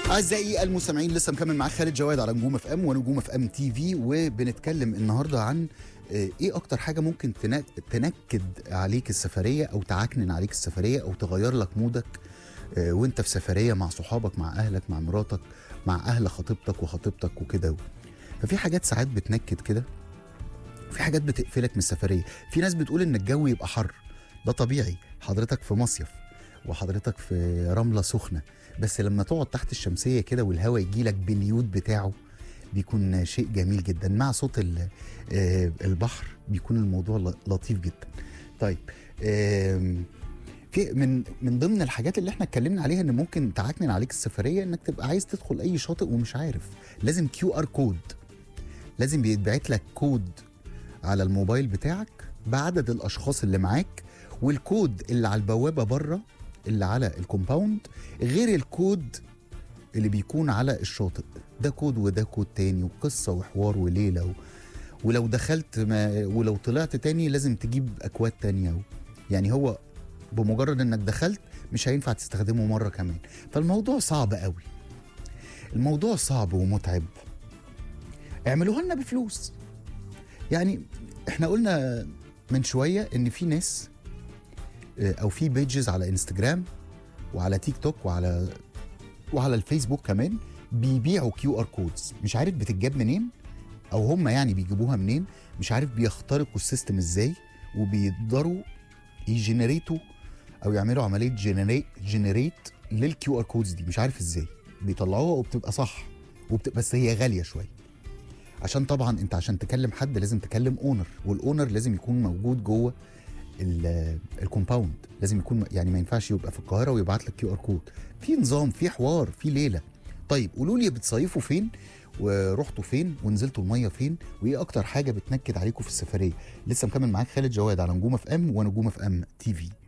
اعزائي المستمعين لسه مكمل معاك خالد جواد على نجوم اف ام ونجوم اف ام تي في وبنتكلم النهارده عن آه، ايه اكتر حاجه ممكن تنا- تنكد عليك السفريه او تعكنن عليك السفريه او تغير لك مودك آه، وانت في سفريه مع صحابك مع اهلك مع مراتك مع اهل خطيبتك وخطيبتك وكده ففي حاجات ساعات بتنكد كده في حاجات بتقفلك من السفريه في ناس بتقول ان الجو يبقى حر ده طبيعي حضرتك في مصيف وحضرتك في رمله سخنه بس لما تقعد تحت الشمسيه كده والهواء يجي لك باليود بتاعه بيكون شيء جميل جدا مع صوت ال- آه، البحر بيكون الموضوع ل- لطيف جدا طيب آم، في من من ضمن الحاجات اللي احنا اتكلمنا عليها ان ممكن تعكنن عليك السفريه انك تبقى عايز تدخل اي شاطئ ومش عارف لازم كيو ار كود لازم بيتبعت لك كود على الموبايل بتاعك بعدد الاشخاص اللي معاك والكود اللي على البوابه بره اللي على الكومباوند غير الكود اللي بيكون على الشاطئ ده كود وده كود تاني وقصه وحوار وليله و... ولو دخلت ما ولو طلعت تاني لازم تجيب اكواد تانية و... يعني هو بمجرد انك دخلت مش هينفع تستخدمه مره كمان فالموضوع صعب قوي الموضوع صعب ومتعب اعملوها لنا بفلوس يعني احنا قلنا من شويه ان في ناس آه، او في بيجز على انستجرام وعلى تيك توك وعلى وعلى الفيسبوك كمان بيبيعوا كيو ار كودز مش عارف بتتجاب منين او هم يعني بيجيبوها منين مش عارف بيخترقوا السيستم ازاي وبيقدروا يجنريتوا او يعملوا عمليه جنريت جنريت للكيو ار كودز دي مش عارف ازاي بيطلعوها وبتبقى صح وبت... بس هي غاليه شويه عشان طبعا انت عشان تكلم حد لازم تكلم اونر والاونر لازم يكون موجود جوه ال- الكومباوند لازم يكون يعني ما ينفعش يبقى في القاهره ويبعت لك كيو ار كود في نظام في حوار في ليله طيب قولوا لي بتصيفوا فين ورحتوا فين ونزلتوا الميه فين وايه اكتر حاجه بتنكد عليكم في السفريه لسه مكمل معاك خالد جواد على نجوم اف ام ونجوم اف ام تي في